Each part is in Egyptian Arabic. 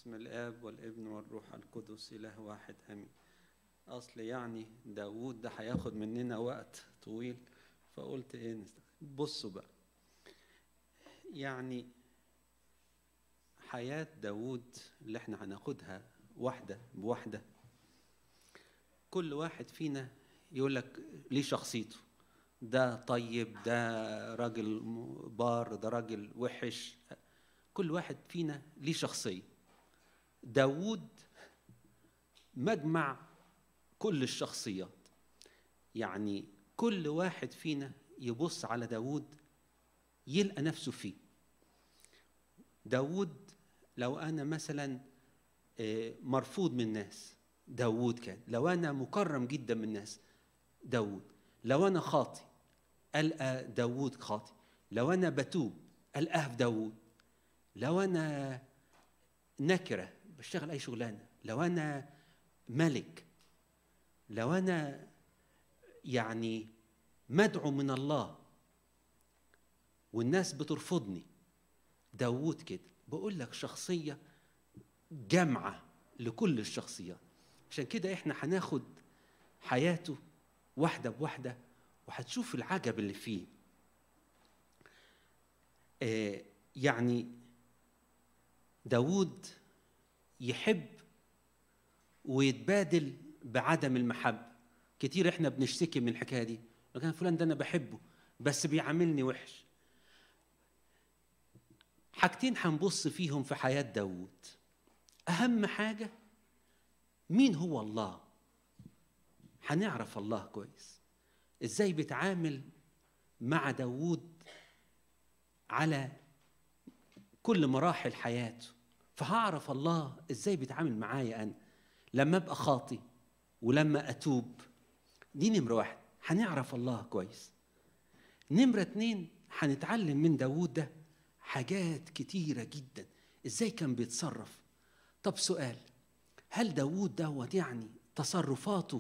باسم الآب والابن والروح القدس إله واحد آمين أصل يعني داوود ده هياخد مننا وقت طويل فقلت إيه بصوا بقى يعني حياة داوود اللي احنا هناخدها واحدة بواحدة كل واحد فينا يقول لك ليه شخصيته ده طيب ده راجل بار ده راجل وحش كل واحد فينا ليه شخصية داوود مجمع كل الشخصيات يعني كل واحد فينا يبص على داوود يلقى نفسه فيه داوود لو أنا مثلا مرفوض من الناس داوود كان لو أنا مكرم جدا من الناس داوود لو أنا خاطي ألقى داوود خاطي لو أنا بتوب ألقاه في داوود لو أنا نكرة بشتغل أي شغلانة لو أنا ملك لو أنا يعني مدعو من الله والناس بترفضني داوود كده بقول لك شخصية جامعة لكل الشخصيات عشان كده احنا هناخد حياته واحدة بواحدة وهتشوف العجب اللي فيه آه يعني داوود يحب ويتبادل بعدم المحبة كتير احنا بنشتكي من الحكاية دي لكن فلان ده انا بحبه بس بيعاملني وحش حاجتين هنبص فيهم في حياة داوود أهم حاجة مين هو الله هنعرف الله كويس ازاي بيتعامل مع داوود على كل مراحل حياته فهعرف الله ازاي بيتعامل معايا انا لما ابقى خاطي ولما اتوب دي نمرة واحد هنعرف الله كويس نمرة اتنين هنتعلم من داوود ده حاجات كتيرة جدا ازاي كان بيتصرف طب سؤال هل داوود دوت يعني تصرفاته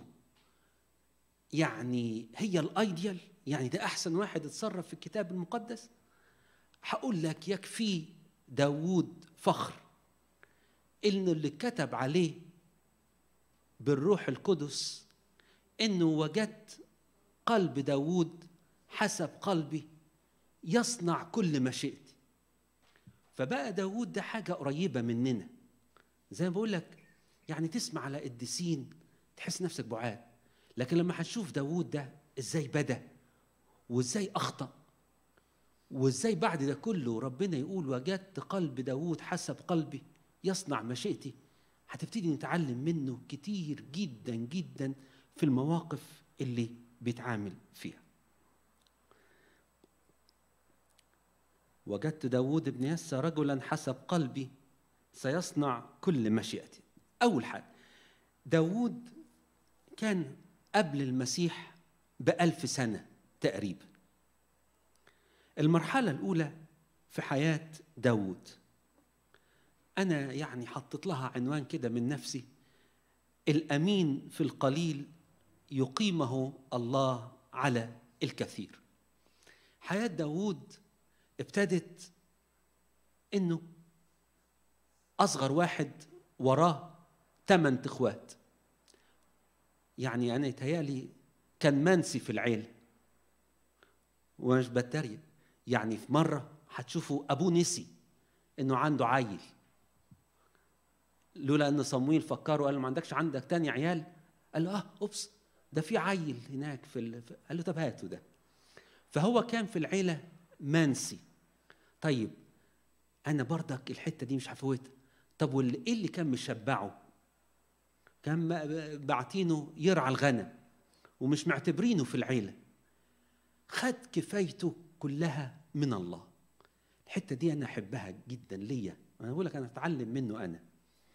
يعني هي الايديال يعني ده احسن واحد اتصرف في الكتاب المقدس هقول لك يكفي داوود فخر انه اللي كتب عليه بالروح القدس انه وجدت قلب داوود حسب قلبي يصنع كل مشيئتي فبقى داوود ده حاجة قريبة مننا زي ما بقول لك يعني تسمع على قديسين تحس نفسك بعاد لكن لما هتشوف داوود ده ازاي بدا وازاي اخطأ وازاي بعد ده كله ربنا يقول وجدت قلب داوود حسب قلبي يصنع مشيئتي هتبتدي نتعلم منه كتير جدا جدا في المواقف اللي بيتعامل فيها وجدت داوود بن يسى رجلا حسب قلبي سيصنع كل مشيئتي أول حاجة داوود كان قبل المسيح بألف سنة تقريبا المرحلة الأولى في حياة داوود أنا يعني حطيت لها عنوان كده من نفسي الأمين في القليل يقيمه الله على الكثير حياة داوود ابتدت انه اصغر واحد وراه ثمان اخوات يعني انا يتهيألي كان منسي في العيله ومش بتريق يعني في مره هتشوفوا ابوه نسي انه عنده عيل لولا ان صمويل فكره قال له ما عندكش عندك تاني عيال قال له اه اوبس ده في عيل هناك في ال... قال له طب هاته ده فهو كان في العيله منسي طيب انا برضك الحته دي مش هفوتها طب واللي ايه اللي كان مشبعه كان باعتينه يرعى الغنم ومش معتبرينه في العيله خد كفايته كلها من الله الحته دي انا احبها جدا ليا انا بقول لك انا اتعلم منه انا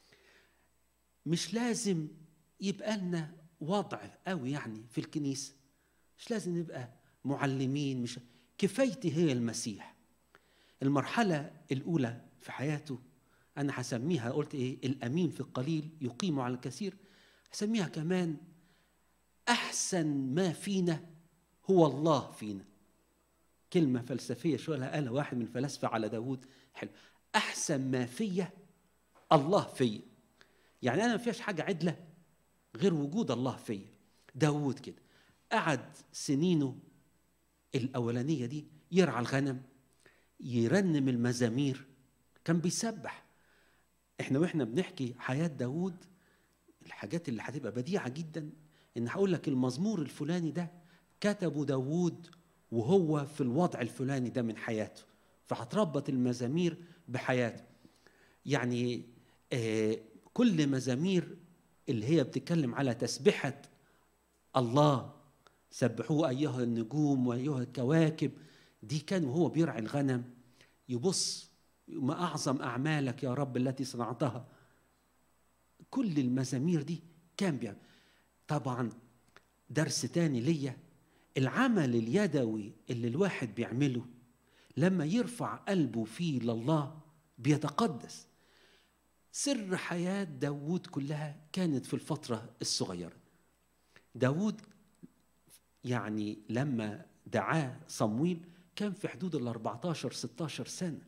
مش لازم يبقى لنا وضع قوي يعني في الكنيسه مش لازم نبقى معلمين مش كفايتي هي المسيح المرحلة الأولى في حياته أنا هسميها قلت إيه الأمين في القليل يقيم على الكثير هسميها كمان أحسن ما فينا هو الله فينا كلمة فلسفية شوية قالها واحد من الفلاسفة على داود حلو أحسن ما فيا الله فيا يعني انا ما فيهاش حاجه عدله غير وجود الله فيا داوود كده قعد سنينه الاولانيه دي يرعى الغنم يرنم المزامير كان بيسبح احنا واحنا بنحكي حياه داوود الحاجات اللي هتبقى بديعه جدا ان هقول لك المزمور الفلاني ده كتبه داوود وهو في الوضع الفلاني ده من حياته فهتربط المزامير بحياته يعني آه كل مزامير اللي هي بتتكلم على تسبحة الله سبحوه أيها النجوم وأيها الكواكب دي كان وهو بيرعي الغنم يبص ما أعظم أعمالك يا رب التي صنعتها كل المزامير دي كان بيعمل طبعا درس تاني ليا العمل اليدوي اللي الواحد بيعمله لما يرفع قلبه فيه لله بيتقدس سر حياة داود كلها كانت في الفترة الصغيرة داود يعني لما دعاه صمويل كان في حدود ال 14 16 سنة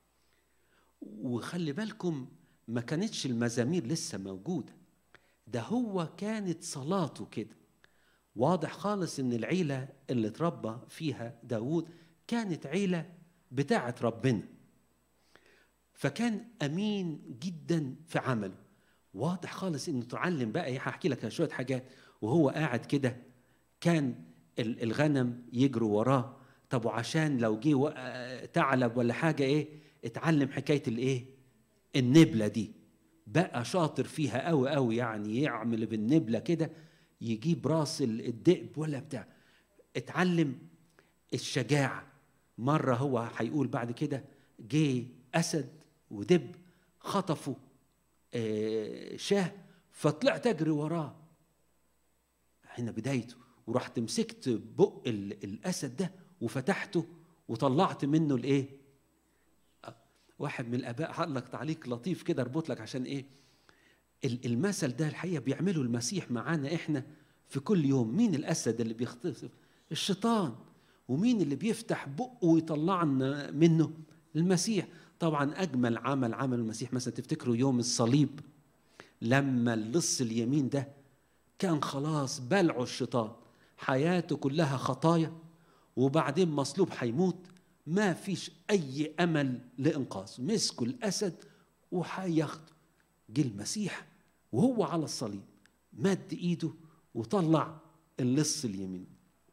وخلي بالكم ما كانتش المزامير لسه موجودة ده هو كانت صلاته كده واضح خالص ان العيلة اللي اتربى فيها داود كانت عيلة بتاعة ربنا فكان امين جدا في عمله واضح خالص انه تعلم بقى هحكي لك شويه حاجات وهو قاعد كده كان الغنم يجروا وراه طب وعشان لو جه ثعلب ولا حاجه ايه اتعلم حكايه الايه النبله دي بقى شاطر فيها قوي قوي يعني يعمل بالنبله كده يجيب راس الذئب ولا بتاع اتعلم الشجاعه مره هو هيقول بعد كده جه اسد ودب خطفوا شاه فطلعت اجري وراه هنا بدايته ورحت مسكت بق الاسد ده وفتحته وطلعت منه الايه واحد من الاباء حط لك تعليق لطيف كده اربط لك عشان ايه المثل ده الحقيقه بيعمله المسيح معانا احنا في كل يوم مين الاسد اللي بيختطف الشيطان ومين اللي بيفتح بقه ويطلعنا منه المسيح طبعا اجمل عمل عمل المسيح مثلا تفتكروا يوم الصليب لما اللص اليمين ده كان خلاص بلعه الشيطان حياته كلها خطايا وبعدين مصلوب هيموت ما فيش اي امل لانقاذه مسكوا الاسد وهياخده جه المسيح وهو على الصليب مد ايده وطلع اللص اليمين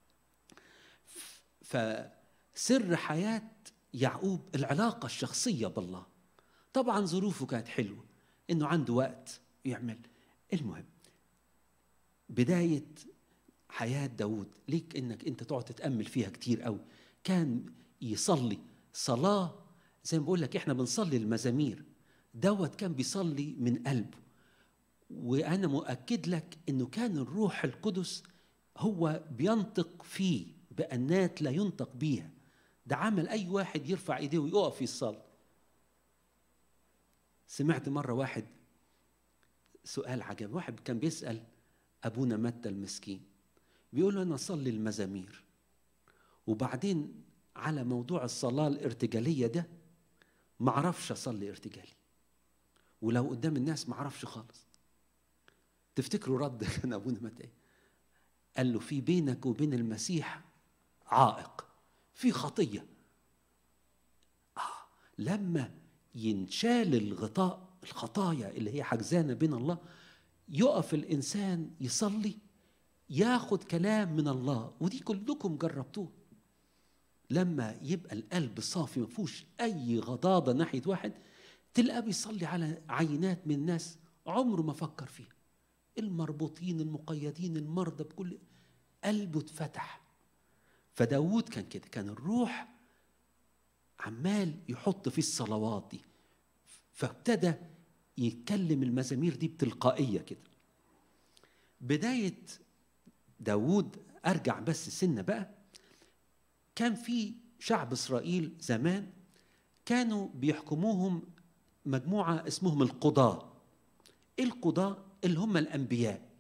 فسر حياه يعقوب العلاقة الشخصية بالله طبعا ظروفه كانت حلوة انه عنده وقت يعمل المهم بداية حياة داود ليك انك انت تقعد تتأمل فيها كتير قوي كان يصلي صلاة زي ما بقول لك احنا بنصلي المزامير دوت كان بيصلي من قلبه وانا مؤكد لك انه كان الروح القدس هو بينطق فيه بأنات لا ينطق بيها ده عمل اي واحد يرفع ايديه ويقف يصلي سمعت مره واحد سؤال عجب واحد كان بيسال ابونا متى المسكين بيقول له انا اصلي المزامير وبعدين على موضوع الصلاه الارتجاليه ده ما اعرفش اصلي ارتجالي ولو قدام الناس ما اعرفش خالص تفتكروا رد كان ابونا متى ايه قال له في بينك وبين المسيح عائق في خطية آه لما ينشال الغطاء الخطايا اللي هي حجزانة بين الله يقف الإنسان يصلي ياخد كلام من الله ودي كلكم جربتوه لما يبقى القلب صافي ما فيهوش أي غضاضة ناحية واحد تلقاه بيصلي على عينات من الناس عمره ما فكر فيها المربوطين المقيدين المرضى بكل قلبه اتفتح فداود كان كده كان الروح عمال يحط في الصلوات دي فابتدى يتكلم المزامير دي بتلقائية كده بداية داود أرجع بس سنة بقى كان في شعب إسرائيل زمان كانوا بيحكموهم مجموعة اسمهم القضاة القضاة اللي هم الأنبياء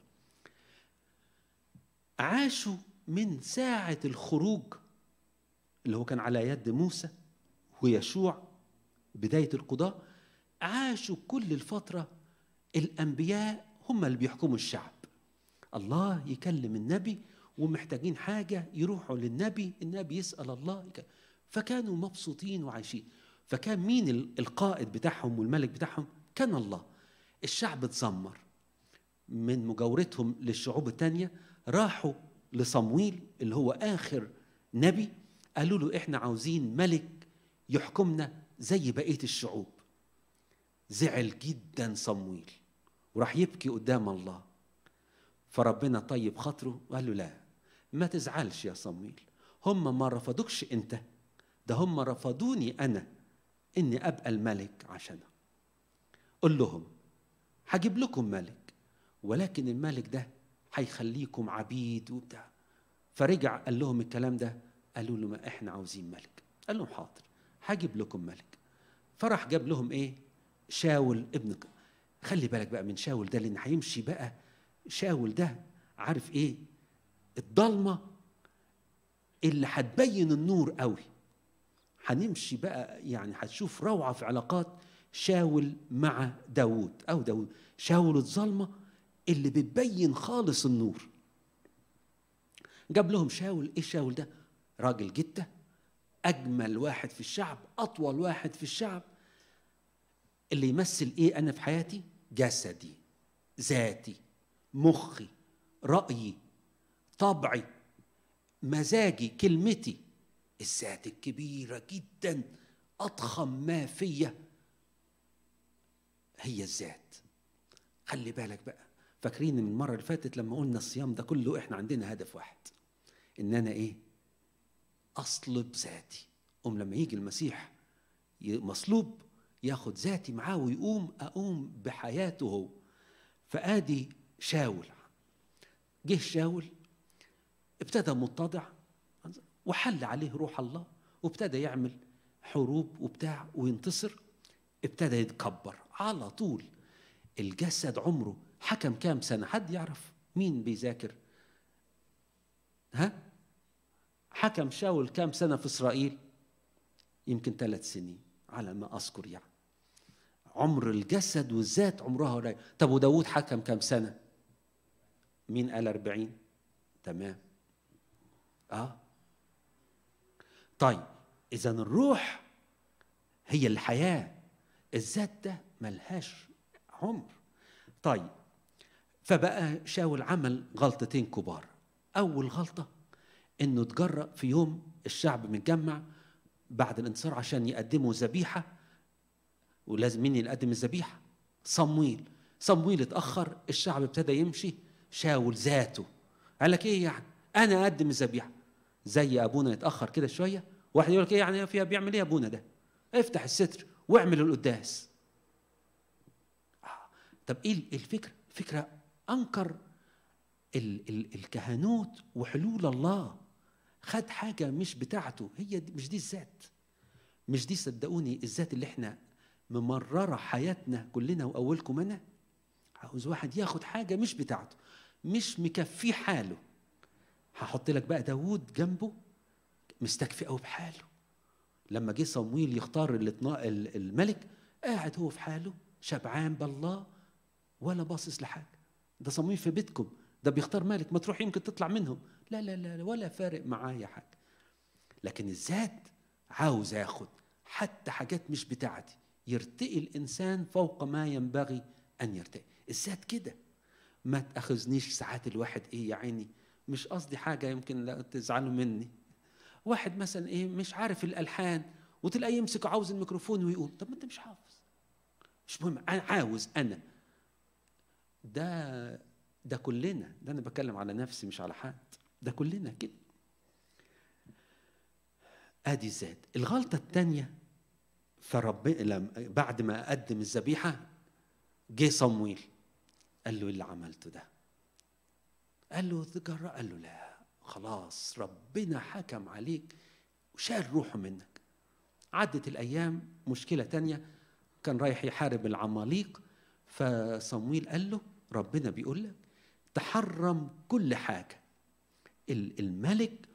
عاشوا من ساعة الخروج اللي هو كان على يد موسى ويشوع بداية القضاء عاشوا كل الفترة الأنبياء هم اللي بيحكموا الشعب الله يكلم النبي ومحتاجين حاجة يروحوا للنبي النبي يسأل الله فكانوا مبسوطين وعايشين فكان مين القائد بتاعهم والملك بتاعهم كان الله الشعب اتذمر من مجاورتهم للشعوب التانية راحوا لصمويل اللي هو آخر نبي قالوا له احنا عاوزين ملك يحكمنا زي بقية الشعوب زعل جدا صمويل وراح يبكي قدام الله فربنا طيب خاطره وقال له لا ما تزعلش يا صمويل هم ما رفضوكش انت ده هم رفضوني انا اني ابقى الملك عشانهم قل لهم هجيب لكم ملك ولكن الملك ده هيخليكم عبيد وبتاع فرجع قال لهم الكلام ده قالوا له ما احنا عاوزين ملك قال لهم حاضر هجيب لكم ملك فراح جاب لهم ايه شاول ابن خلي بالك بقى من شاول ده لان هيمشي بقى شاول ده عارف ايه الضلمه اللي هتبين النور قوي هنمشي بقى يعني هتشوف روعه في علاقات شاول مع داوود او داوود شاول الظلمه اللي بتبين خالص النور جاب لهم شاول ايه شاول ده راجل جته اجمل واحد في الشعب اطول واحد في الشعب اللي يمثل ايه انا في حياتي جسدي ذاتي مخي رايي طبعي مزاجي كلمتي الذات الكبيره جدا اضخم ما فيا هي الذات خلي بالك بقى فاكرين من المره اللي فاتت لما قلنا الصيام ده كله احنا عندنا هدف واحد ان انا ايه اصلب ذاتي قوم لما يجي المسيح مصلوب ياخد ذاتي معاه ويقوم اقوم بحياته هو فادي شاول جه شاول ابتدى متضع وحل عليه روح الله وابتدى يعمل حروب وبتاع وينتصر ابتدى يتكبر على طول الجسد عمره حكم كام سنة حد يعرف مين بيذاكر ها حكم شاول كام سنة في إسرائيل يمكن ثلاث سنين على ما أذكر يعني عمر الجسد والذات عمرها قليل طب وداود حكم كام سنة مين قال أربعين تمام اه طيب إذا الروح هي الحياة الذات ده ملهاش عمر طيب فبقى شاول عمل غلطتين كبار أول غلطة إنه تجرأ في يوم الشعب متجمع بعد الانتصار عشان يقدموا ذبيحة ولازم مين اللي يقدم الذبيحة؟ صمويل صمويل اتأخر الشعب ابتدى يمشي شاول ذاته قال لك ايه يعني انا اقدم الذبيحه زي ابونا يتاخر كده شويه واحد يقول لك ايه يعني فيها بيعمل ايه ابونا ده افتح الستر واعمل القداس آه. طب ايه الفكره الفكره انكر ال ال الكهنوت وحلول الله خد حاجه مش بتاعته هي دي مش دي الذات مش دي صدقوني الذات اللي احنا ممرره حياتنا كلنا واولكم انا عاوز واحد ياخد حاجه مش بتاعته مش مكفيه حاله هحط لك بقى داوود جنبه مستكفي قوي بحاله لما جه صمويل يختار الملك قاعد هو في حاله شبعان بالله ولا باصص لحاجه ده صمويل في بيتكم ده بيختار ملك ما تروح يمكن تطلع منهم لا لا لا ولا فارق معايا حاجه لكن الذات عاوز اخد حتى حاجات مش بتاعتي يرتقي الانسان فوق ما ينبغي ان يرتقي الذات كده ما تاخذنيش ساعات الواحد ايه يا عيني مش قصدي حاجه يمكن لا تزعلوا مني واحد مثلا ايه مش عارف الالحان وتلاقيه يمسك عاوز الميكروفون ويقول طب ما انت مش حافظ مش مهم انا عاوز انا ده ده كلنا ده انا بتكلم على نفسي مش على حد ده كلنا كده ادي الذات الغلطه الثانيه فرب بعد ما قدم الذبيحه جه صمويل قال له ايه اللي عملته ده قال له تجرأ قال له لا خلاص ربنا حكم عليك وشال روحه منك عدت الأيام مشكلة تانية كان رايح يحارب العماليق فصمويل قال له ربنا بيقول لك تحرم كل حاجة الملك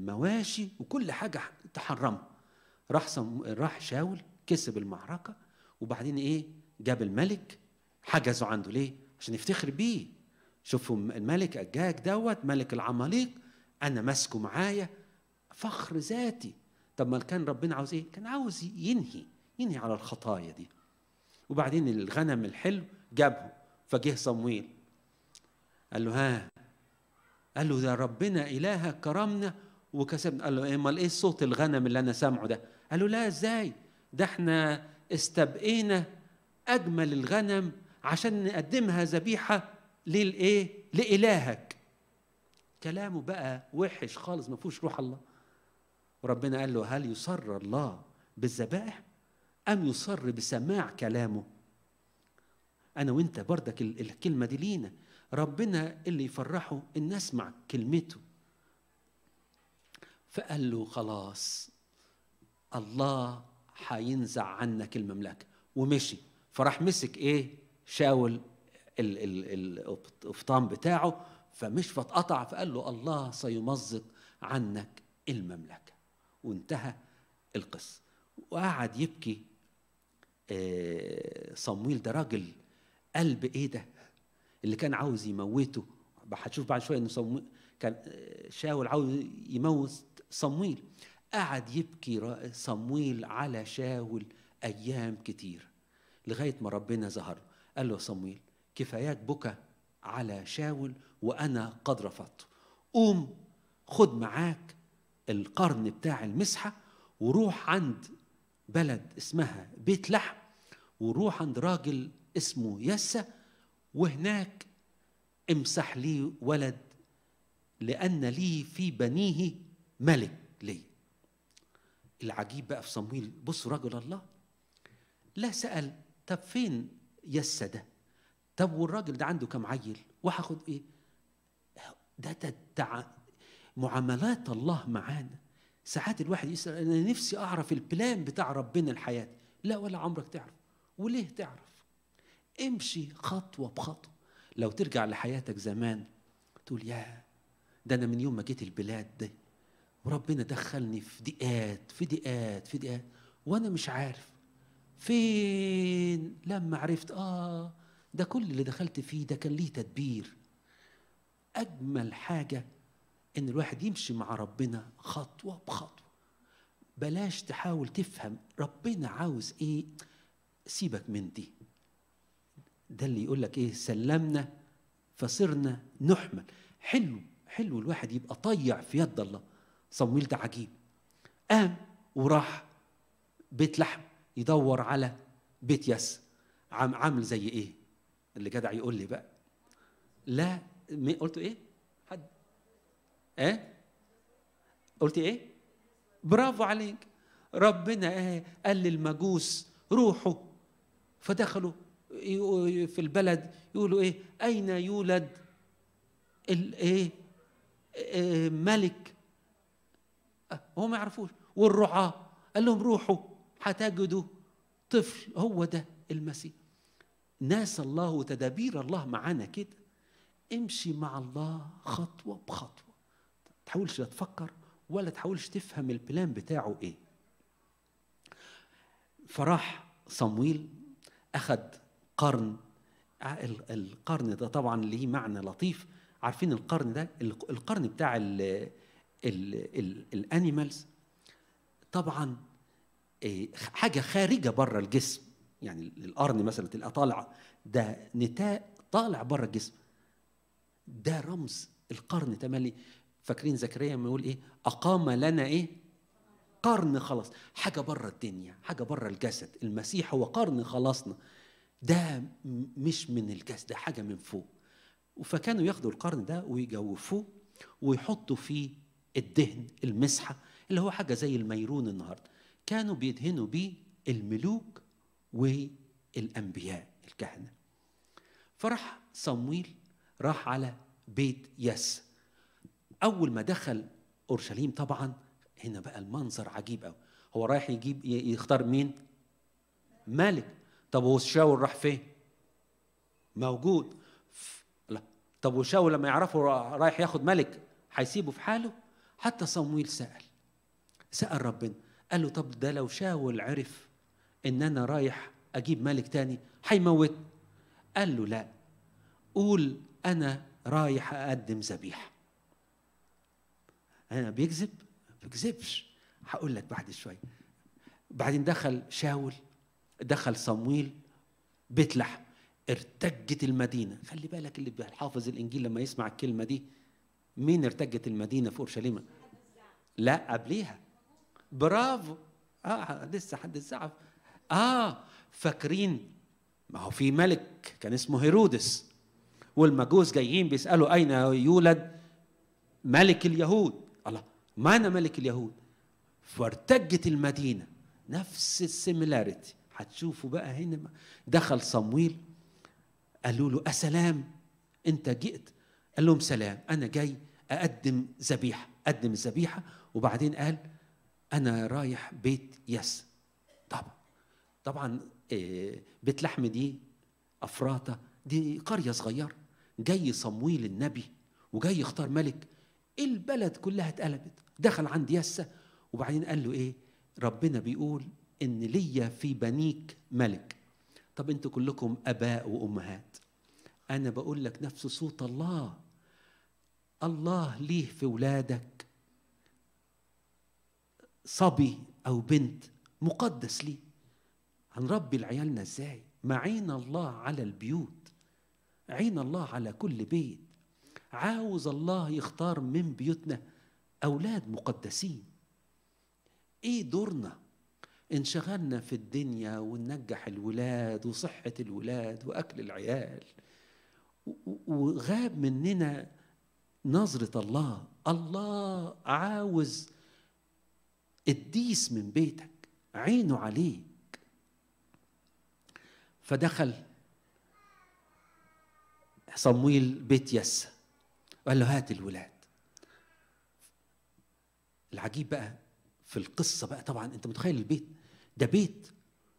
والمواشي وكل حاجة تحرمها راح راح شاول كسب المعركة وبعدين ايه جاب الملك حجزوا عنده ليه عشان يفتخر بيه شوفوا الملك اجاج دوت ملك العماليق انا ماسكه معايا فخر ذاتي طب ما كان ربنا عاوز ايه كان عاوز ينهي ينهي على الخطايا دي وبعدين الغنم الحلو جابه فجه صمويل قال له ها قال له ده ربنا إلهك كرمنا وكسبنا قال له إيه امال ايه صوت الغنم اللي انا سامعه ده قال له لا ازاي ده احنا استبقينا اجمل الغنم عشان نقدمها ذبيحه للايه لالهك كلامه بقى وحش خالص ما فيهوش روح الله وربنا قال له هل يصر الله بالذبائح ام يصر بسماع كلامه انا وانت بردك الكلمه دي لينا ربنا اللي يفرحه ان نسمع كلمته فقال له خلاص الله هينزع عنك المملكه ومشي فراح مسك ايه شاول القفطان بتاعه فمش فاتقطع فقال له الله سيمزق عنك المملكه وانتهى القصه وقعد يبكي آه، صمويل ده راجل قلب ايه ده اللي كان عاوز يموته هتشوف بعد شويه انه صمويل كان آه، شاول عاوز يموت صمويل قعد يبكي صمويل على شاول ايام كتير لغايه ما ربنا ظهر قال له صمويل كفاياك بكى على شاول وانا قد رفضته قوم خد معاك القرن بتاع المسحه وروح عند بلد اسمها بيت لحم وروح عند راجل اسمه يسا وهناك امسح لي ولد لأن لي في بنيه ملك لي العجيب بقى في صمويل بصوا رجل الله لا سأل طب فين يسا ده طب والراجل ده عنده كم عيل وهاخد ايه ده تدع معاملات الله معانا ساعات الواحد يسأل أنا نفسي أعرف البلان بتاع ربنا لحياتي لا ولا عمرك تعرف وليه تعرف امشي خطوة بخطوة لو ترجع لحياتك زمان تقول يا ده أنا من يوم ما جيت البلاد دي وربنا دخلني في ضيقات في ضيقات في ضيقات وأنا مش عارف فين لما عرفت آه ده كل اللي دخلت فيه ده كان ليه تدبير أجمل حاجة ان الواحد يمشي مع ربنا خطوه بخطوه بلاش تحاول تفهم ربنا عاوز ايه سيبك من دي ده اللي يقول لك ايه سلمنا فصرنا نحمل حلو حلو الواحد يبقى طيع في يد الله صمويل ده عجيب قام وراح بيت لحم يدور على بيت يس عامل زي ايه اللي جدع يقول لي بقى لا قلت ايه ايه قلت ايه برافو عليك ربنا ايه قال للمجوس روحوا فدخلوا في البلد يقولوا ايه اين يولد الايه إيه ملك هو ما يعرفوش والرعاة قال لهم روحوا هتجدوا طفل هو ده المسيح ناس الله وتدابير الله معانا كده امشي مع الله خطوة بخطوة تحاولش تفكر ولا تحاولش تفهم البلان بتاعه ايه فراح صمويل اخذ قرن القرن ده طبعا ليه معنى لطيف عارفين القرن ده القرن بتاع الانيمالز طبعا إيه، حاجه خارجه بره الجسم يعني القرن مثلا تبقى طالعه ده نتاء طالع بره الجسم ده رمز القرن تملي فاكرين زكريا لما يقول ايه اقام لنا ايه قرن خلاص حاجه بره الدنيا حاجه بره الجسد المسيح هو قرن خلاصنا ده مش من الجسد ده حاجه من فوق فكانوا ياخدوا القرن ده ويجوفوه ويحطوا فيه الدهن المسحه اللي هو حاجه زي الميرون النهارده كانوا بيدهنوا بيه الملوك والانبياء الكهنه فراح صمويل راح على بيت يس اول ما دخل اورشليم طبعا هنا بقى المنظر عجيب قوي هو رايح يجيب يختار مين ملك طب هو شاول راح فين موجود لا طب وشاول لما يعرفوا رايح ياخد ملك هيسيبه في حاله حتى صمويل سأل سأل ربنا قال له طب ده لو شاول عرف ان انا رايح اجيب ملك تاني هيموت قال له لا قول انا رايح اقدم ذبيحه انا بيكذب ما بيكذبش هقول لك بعد شويه بعدين دخل شاول دخل صمويل بيت لحم ارتجت المدينه خلي بالك اللي بيحافظ الانجيل لما يسمع الكلمه دي مين ارتجت المدينه في اورشليم لا قبليها برافو اه لسه حد الزعف اه فاكرين ما هو في ملك كان اسمه هيرودس والمجوس جايين بيسالوا اين يولد ملك اليهود الله ما انا ملك اليهود فارتجت المدينه نفس السيميلاريتي هتشوفوا بقى هنا دخل صمويل قالوا له أسلام أنت جئت قال لهم سلام أنا جاي أقدم ذبيحة أقدم الذبيحة وبعدين قال أنا رايح بيت يس طبعا طبعا بيت لحم دي أفراطة دي قرية صغيرة جاي صمويل النبي وجاي يختار ملك البلد كلها اتقلبت دخل عند يسة وبعدين قال له ايه ربنا بيقول ان ليا في بنيك ملك طب انتوا كلكم اباء وامهات انا بقول لك نفس صوت الله الله ليه في ولادك صبي او بنت مقدس ليه هنربي لعيالنا ازاي ما عين الله على البيوت عين الله على كل بيت عاوز الله يختار من بيوتنا اولاد مقدسين ايه دورنا انشغلنا في الدنيا وننجح الولاد وصحة الولاد وأكل العيال وغاب مننا نظرة الله الله عاوز الديس من بيتك عينه عليك فدخل صمويل بيت يس وقال له هات الولاد العجيب بقى في القصة بقى طبعا انت متخيل البيت ده بيت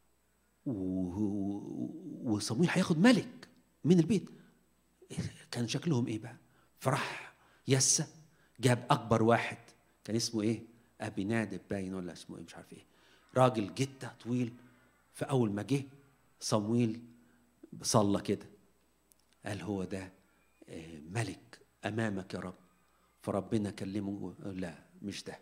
وصمويل هياخد ملك من البيت كان شكلهم ايه بقى فراح يسا جاب اكبر واحد كان اسمه ايه ابي نادب باين ولا اسمه ايه مش عارف ايه راجل جته طويل فاول ما جه صمويل صلى كده قال هو ده ملك امامك يا رب فربنا كلمه لا مش ده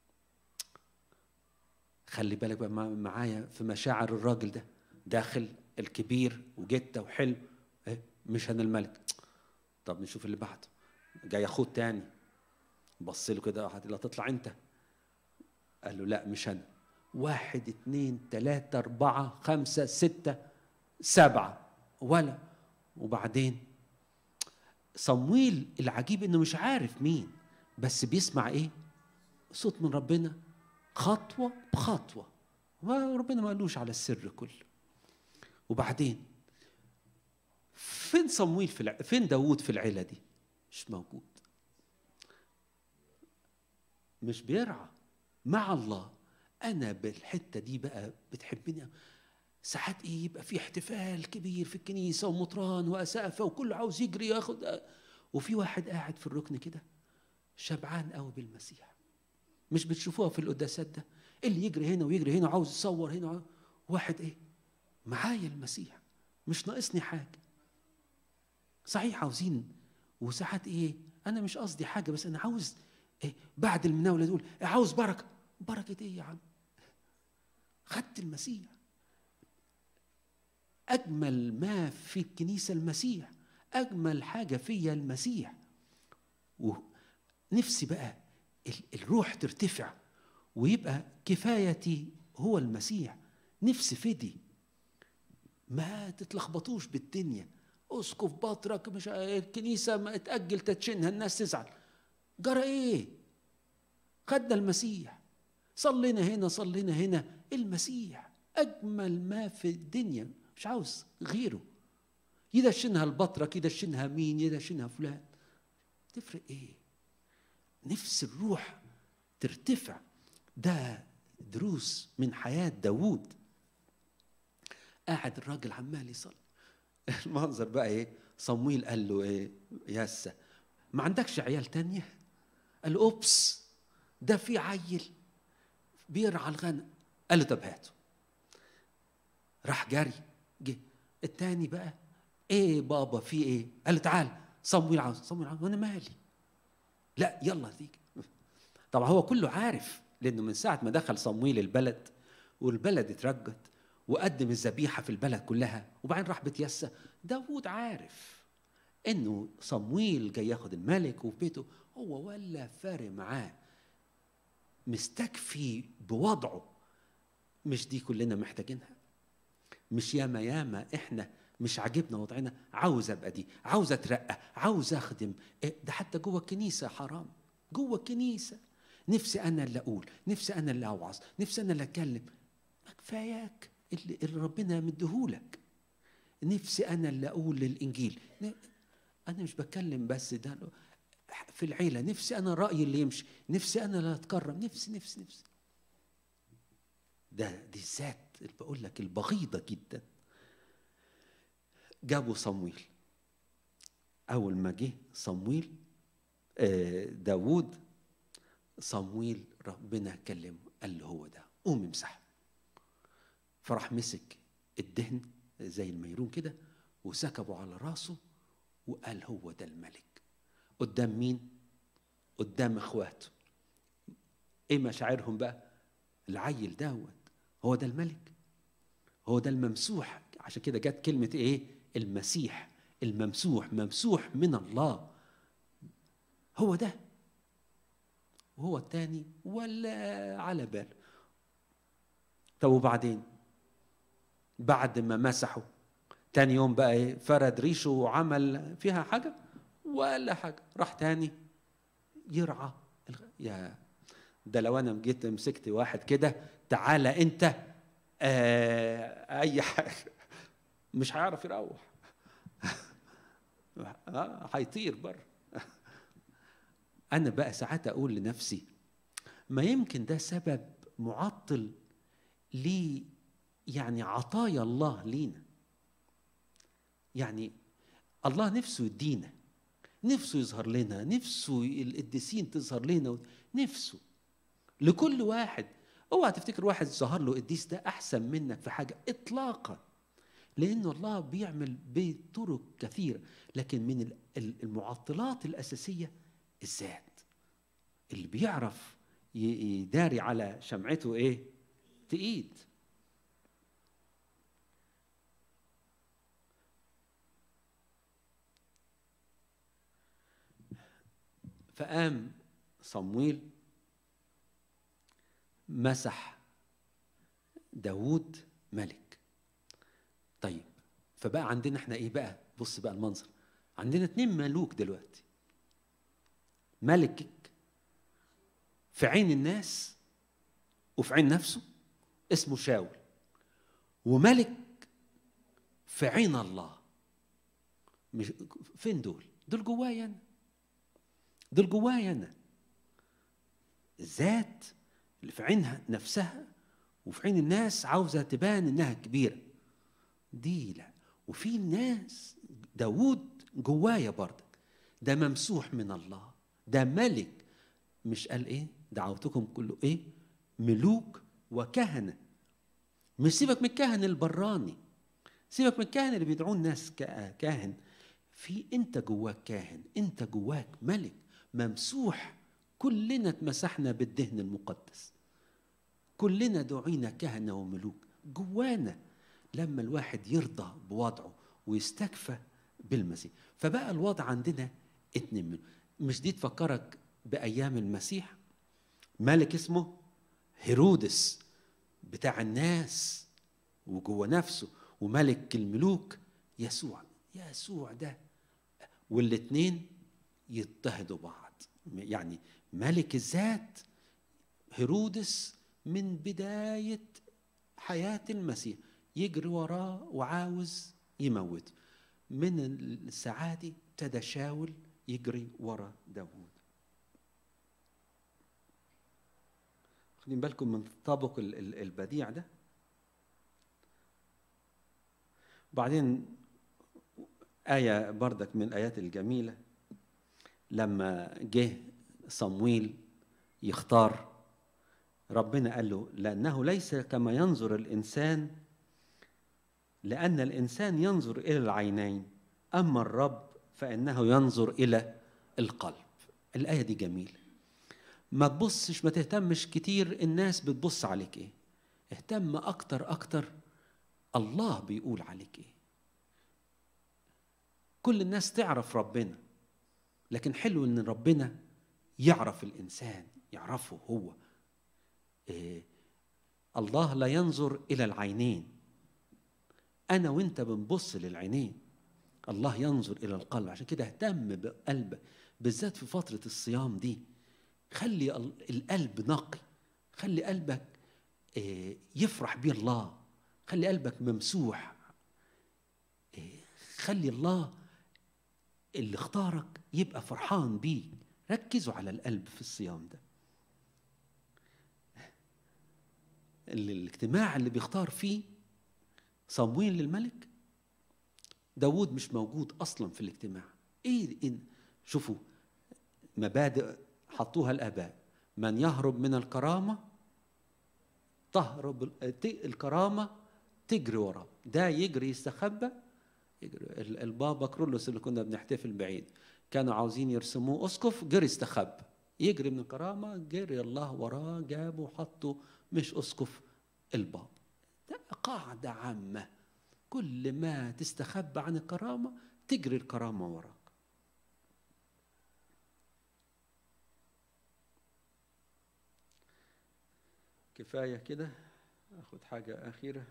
خلي بالك بقى معايا في مشاعر الراجل ده داخل الكبير وجته وحلو ايه مش انا الملك طب نشوف اللي بعده جاي اخوه تاني بص له كده لا تطلع انت قال له لا مش انا واحد اتنين تلاتة أربعة خمسة ستة سبعة ولا وبعدين صمويل العجيب انه مش عارف مين بس بيسمع ايه صوت من ربنا خطوة بخطوة وربنا ما قالوش على السر كله وبعدين فين صمويل في الع... فين داوود في العيلة دي مش موجود مش بيرعى مع الله أنا بالحتة دي بقى بتحبني ساعات ايه يبقى في احتفال كبير في الكنيسه ومطران واسقفه وكله عاوز يجري ياخد وفي واحد قاعد في الركن كده شبعان قوي بالمسيح مش بتشوفوها في القداسات ده اللي يجري هنا ويجري هنا وعاوز يصور هنا واحد ايه معايا المسيح مش ناقصني حاجه صحيح عاوزين وساعات ايه انا مش قصدي حاجه بس انا عاوز إيه بعد المناوله تقول إيه عاوز بركه بركه ايه يا عم خدت المسيح اجمل ما في الكنيسه المسيح اجمل حاجه فيا المسيح ونفسي بقى الروح ترتفع ويبقى كفايتي هو المسيح نفسي فدي ما تتلخبطوش بالدنيا اسقف بطرك مش الكنيسه ما تاجل تدشينها الناس تزعل جرى ايه خدنا المسيح صلينا هنا صلينا هنا المسيح اجمل ما في الدنيا مش عاوز غيره يدشنها البطرك يدشنها مين يدشنها فلان تفرق ايه نفس الروح ترتفع ده دروس من حياة داوود قاعد الراجل عمال يصلي المنظر بقى ايه صمويل قال له ايه ياسا ما عندكش عيال تانية قال له اوبس ده في عيل بيرعى الغنم قال له طب هاته راح جري جه التاني بقى ايه بابا في ايه قال له تعال صمويل عاوز صمويل عاوز وانا مالي لا يلا تيجي طبعا هو كله عارف لانه من ساعه ما دخل صمويل البلد والبلد اترجت وقدم الذبيحه في البلد كلها وبعدين راح بيتيسى داوود عارف انه صمويل جاي ياخد الملك وفي بيته هو ولا فارق معاه مستكفي بوضعه مش دي كلنا محتاجينها مش ياما ياما احنا مش عاجبنا وضعنا عاوز ابقى دي عاوز اترقى عاوز اخدم إيه ده حتى جوه الكنيسه حرام جوه الكنيسه نفسي انا اللي اقول نفسي انا اللي اوعظ نفسي انا اللي اتكلم ما كفاياك اللي, اللي ربنا مديهولك نفسي انا اللي اقول للانجيل انا مش بتكلم بس ده في العيله نفسي انا رايي اللي يمشي نفسي انا اللي اتكرم نفسي نفسي نفسي ده دي الذات اللي بقول لك البغيضه جدا جابوا صمويل اول ما جه صمويل داوود صمويل ربنا كلمه قال له هو ده قوم امسحه فراح مسك الدهن زي الميرون كده وسكبه على راسه وقال هو ده الملك قدام مين قدام اخواته ايه مشاعرهم بقى العيل دوت هو ده الملك هو ده الممسوح عشان كده جت كلمة ايه المسيح الممسوح ممسوح من الله هو ده وهو التاني ولا على باله طب وبعدين بعد ما مسحوا تاني يوم بقى ايه فرد ريشه وعمل فيها حاجة ولا حاجة راح تاني يرعى يا ده لو انا جيت مسكت واحد كده تعالى انت آه اي حاجة مش هيعرف يروح هيطير بره انا بقى ساعات اقول لنفسي ما يمكن ده سبب معطل ليه يعني عطايا الله لينا يعني الله نفسه يدينا نفسه يظهر لنا نفسه القديسين تظهر لنا نفسه لكل واحد اوعى تفتكر واحد ظهر له قديس ده احسن منك في حاجه اطلاقا لان الله بيعمل بطرق كثيره لكن من المعطلات الاساسيه الذات اللي بيعرف يداري على شمعته ايه تقيد فقام صمويل مسح داوود ملك طيب فبقى عندنا احنا ايه بقى بص بقى المنظر عندنا اتنين ملوك دلوقتي ملكك في عين الناس وفي عين نفسه اسمه شاول وملك في عين الله مش فين دول دول جوايا انا دول جوايا انا الذات اللي في عينها نفسها وفي عين الناس عاوزه تبان انها كبيره دي لا وفي ناس داوود جوايا برضك ده ممسوح من الله ده ملك مش قال ايه دعوتكم كله ايه ملوك وكهنه مش سيبك من الكاهن البراني سيبك من الكاهن اللي بيدعون الناس كاهن في انت جواك كاهن انت جواك ملك ممسوح كلنا اتمسحنا بالدهن المقدس كلنا دعينا كهنه وملوك جوانا لما الواحد يرضى بوضعه ويستكفى بالمسيح فبقى الوضع عندنا اتنين منه مش دي تفكرك بايام المسيح ملك اسمه هيرودس بتاع الناس وجوه نفسه وملك الملوك يسوع يسوع ده والاتنين يضطهدوا بعض يعني ملك الذات هيرودس من بداية حياة المسيح يجري وراه وعاوز يموت من الساعة دي ابتدى شاول يجري ورا داوود واخدين بالكم من الطابق البديع ده بعدين آية بردك من الآيات الجميلة لما جه صمويل يختار ربنا قال له لأنه ليس كما ينظر الإنسان لأن الإنسان ينظر إلى العينين أما الرب فإنه ينظر إلى القلب الآية دي جميلة ما تبصش ما تهتمش كتير الناس بتبص عليك ايه اهتم اكتر اكتر الله بيقول عليك ايه كل الناس تعرف ربنا لكن حلو ان ربنا يعرف الانسان يعرفه هو إيه الله لا ينظر الى العينين انا وانت بنبص للعينين الله ينظر الى القلب عشان كده اهتم بقلبك بالذات في فتره الصيام دي خلي القلب نقي خلي قلبك آه، يفرح بيه الله خلي قلبك ممسوح آه، خلي الله اللي اختارك يبقى فرحان بيه ركزوا على القلب في الصيام ده الاجتماع اللي بيختار فيه صمويل للملك داود مش موجود اصلا في الاجتماع ايه إن شوفوا مبادئ حطوها الآباء من يهرب من الكرامة تهرب الكرامة تجري وراه ده يجري يستخبى يجري البابا كرولوس اللي كنا بنحتفل بعيد كانوا عاوزين يرسموه اسقف جري استخبى يجري من الكرامة جري الله وراه جابه وحطه مش اسقف البابا ده قاعدة عامة كل ما تستخبى عن الكرامة تجري الكرامة وراه كفايه كده اخد حاجه اخيره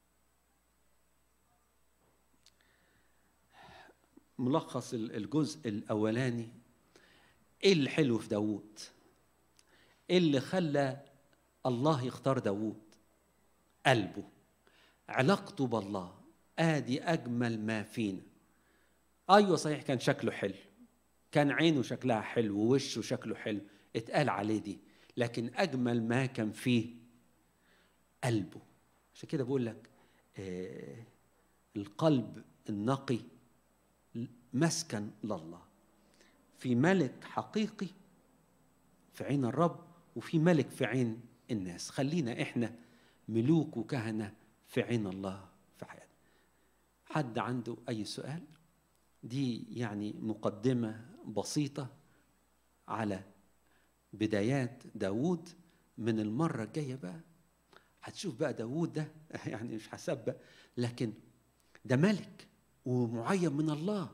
ملخص الجزء الاولاني ايه اللي حلو في داوود ايه اللي خلى الله يختار داوود قلبه علاقته بالله ادي اجمل ما فينا ايوه صحيح كان شكله حلو كان عينه شكلها حلو ووشه شكله حلو اتقال عليه دي لكن اجمل ما كان فيه قلبه عشان كده بقول لك آه القلب النقي مسكن لله في ملك حقيقي في عين الرب وفي ملك في عين الناس خلينا احنا ملوك وكهنه في عين الله في حياتنا حد عنده اي سؤال دي يعني مقدمه بسيطه على بدايات داوود من المره الجايه بقى هتشوف بقى داوود ده يعني مش هسبق لكن ده ملك ومعين من الله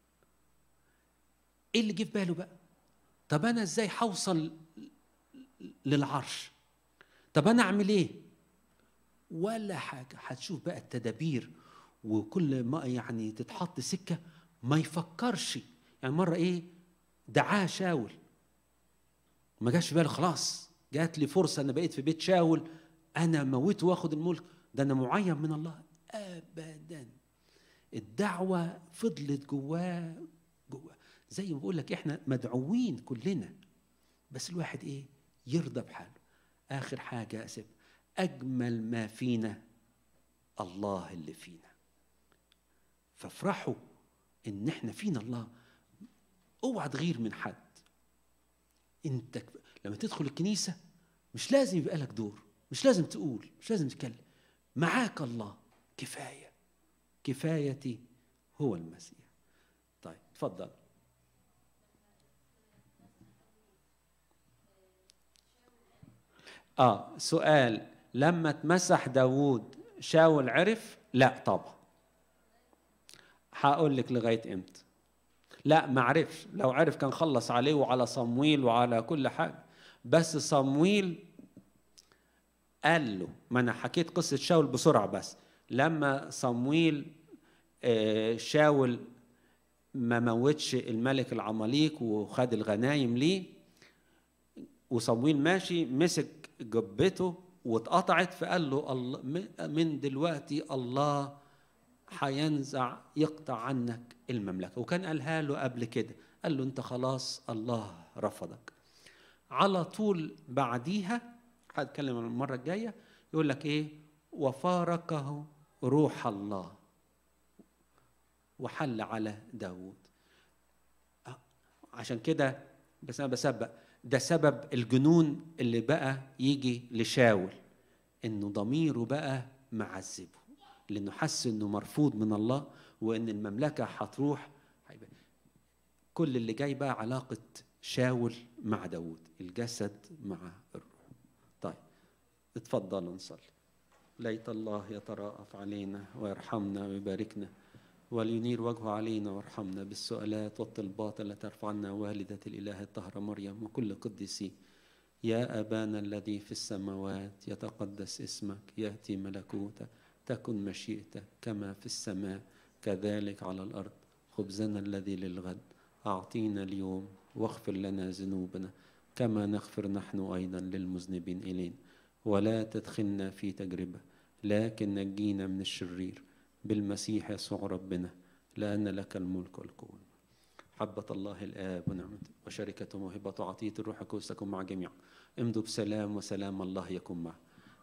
ايه اللي جه في باله بقى طب انا ازاي هوصل للعرش طب انا اعمل ايه ولا حاجه هتشوف بقى التدابير وكل ما يعني تتحط سكه ما يفكرش يعني مره ايه دعاه شاول ما جاش في باله خلاص جات لي فرصه انا بقيت في بيت شاول انا موته واخد الملك ده انا معين من الله ابدا الدعوه فضلت جواه جواه زي ما بقول لك احنا مدعوين كلنا بس الواحد ايه يرضى بحاله اخر حاجه اسف اجمل ما فينا الله اللي فينا فافرحوا ان احنا فينا الله اوعى تغير من حد انت لما تدخل الكنيسه مش لازم يبقى لك دور مش لازم تقول مش لازم تتكلم معاك الله كفايه كفايتي هو المسيح طيب اتفضل اه سؤال لما اتمسح داوود شاول عرف لا طبعا هقول لك لغايه امتى لا ما عرفش لو عرف كان خلص عليه وعلى صمويل وعلى كل حاجه بس صمويل قال له ما انا حكيت قصه شاول بسرعه بس لما صمويل آه، شاول ما موتش الملك العماليق وخد الغنايم ليه وصمويل ماشي مسك جبته واتقطعت فقال له الله من دلوقتي الله هينزع يقطع عنك المملكه وكان قالها له قبل كده قال له انت خلاص الله رفضك على طول بعديها هتكلم عن المره الجايه يقول لك ايه وفارقه روح الله وحل على داود عشان كده بس انا بسبق ده سبب الجنون اللي بقى يجي لشاول انه ضميره بقى معذبه لانه حس انه مرفوض من الله وان المملكه هتروح كل اللي جاي بقى علاقه شاول مع داود الجسد مع الروح طيب اتفضلوا نصلي ليت الله يتراءف علينا ويرحمنا ويباركنا ولينير وجهه علينا وارحمنا بالسؤالات والطلبات التي ترفعنا والدة الإله الطاهرة مريم وكل قديسين يا أبانا الذي في السماوات يتقدس اسمك يأتي ملكوتك تكن مشيئتك كما في السماء كذلك على الأرض خبزنا الذي للغد أعطينا اليوم واغفر لنا ذنوبنا كما نغفر نحن أيضا للمذنبين إلينا ولا تدخلنا في تجربة لكن نجينا من الشرير بالمسيح يسوع ربنا لأن لك الملك والقوة حبة الله الآب ونعمته وشركة موهبة وعطية الروح القدس تكون مع جميع امضوا بسلام وسلام الله يكون معكم